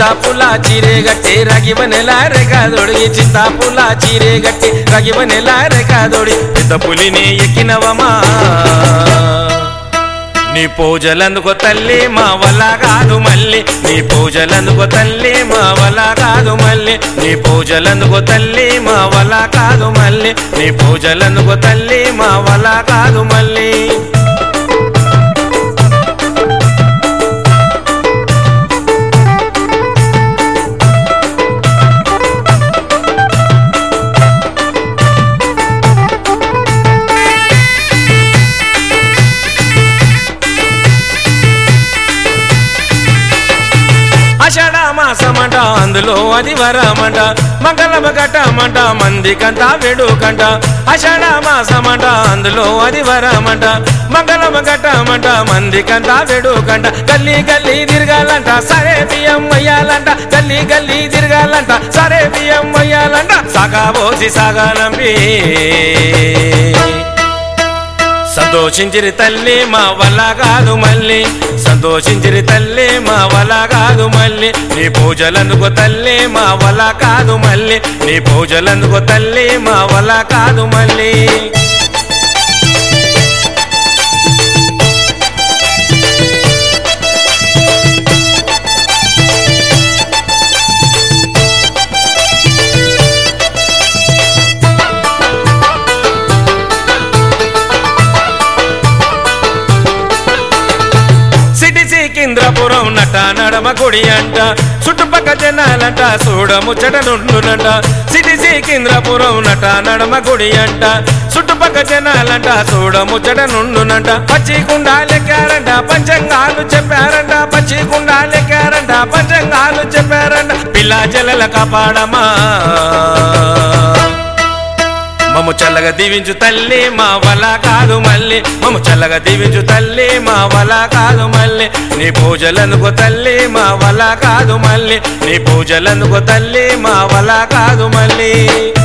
చింతాపుల చీరే గట్టి రగివనెల రేఖాదొడిగి చింతాపుల చీరే గట్టి రగివనెల రేఖాదొడి పెద్ద పులిని ఎక్కినవమా నీ పూజలందుకో తల్లి మా వల్ల కాదు మళ్ళీ నీ పూజలందుకో తల్లి మా వల్ల కాదు మళ్ళీ నీ పూజలందుకో తల్లి మా వల్ల కాదు మళ్ళీ నీ పూజలందుకో తల్లి మా వల్ల కాదు మళ్ళీ ఆషాఢ మాసమంట అందులో అది వరమంట మంగళమ గట్టమంట మందికంతా వేడుకంట ఆషాఢ మాసమంట అందులో అది వరమంట మంగళమ గట్టమంట మందికంతా వేడుకంట గల్లీ గల్లీ తిరగాలంట సరే బియ్యం వయ్యాలంట గల్లీ గల్లీ తిరగాలంట సరే బియ్యం వయ్యాలంట సగా పోసి సగాలంపి సంతోషించిరి తల్లి మా వల్ల కాదు మళ్ళీ సంతోషించిరి తల్లి మా వల్ల కాదు మళ్ళీ నీ పూజలందుకో తల్లి మా వల్ల కాదు మళ్ళీ నీ పూజలందుకో తల్లి మా వల్ల కాదు మళ్ళీ సిటీ సికింద్రపురం నట నడమ గుడి అంట చుట్టుపక్క జనాలంట చూడముచ్చట నుండునంట సిటీ సికింద్రపురం నట నడమ గుడి అంట చుట్టుపక్క జనాలంట చూడముచ్చట నుండునంట పచ్చి కుండాలెక్కారంట పంచంగాలు చెప్పారంట పచ్చి కుండాలెక్కారంట పంచంగాలు చెప్పారంట పిల్ల జలల కాపాడమా మమ్ము చల్లగా దీవించు తల్లి మా వల కాదు మళ్ళీ మమ్ము చల్లగా దీవించు తల్లి మా వల కాదు మళ్ళీ నీ పూజలందుకో తల్లి మా వల కాదు మళ్ళీ నీ పూజలందుకో తల్లి మా వల కాదు మళ్ళీ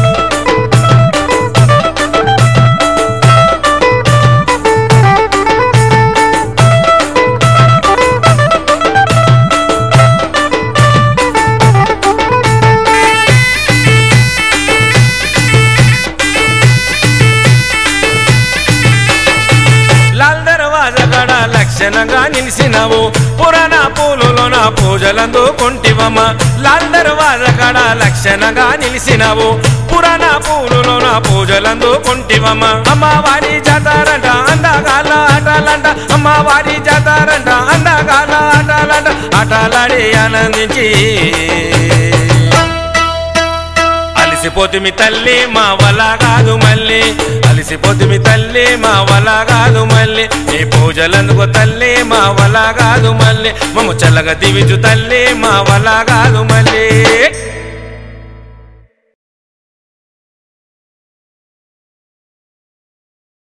లాల్ దర్వాజ గడ లక్షణంగా నిలిసినవు పురాణ పూలులోన పూజలందుకుంటివమ్మ లాల్ దర్వాజ గడ లక్షణంగా నిలిసినవు పురాణ పూలులోన పూజలందుకుంటివమ్మ అమ్మవారి జాతారంట అందగాల ఆటలంట అమ్మవారి జాతారంట అందగాల ఆటలంట ఆటలాడి ఆనందించి అలిసిపోతుమి తల్లి మా వల కాదు మళ్ళీ అలిసిపోతుమి తల్లి మా వల కాదు మళ్ళీ నీ పూజలందుకో తల్లి మా వల కాదు మళ్ళీ మమ్మ చల్లగా దివిజు తల్లి మా వల కాదు మళ్ళీ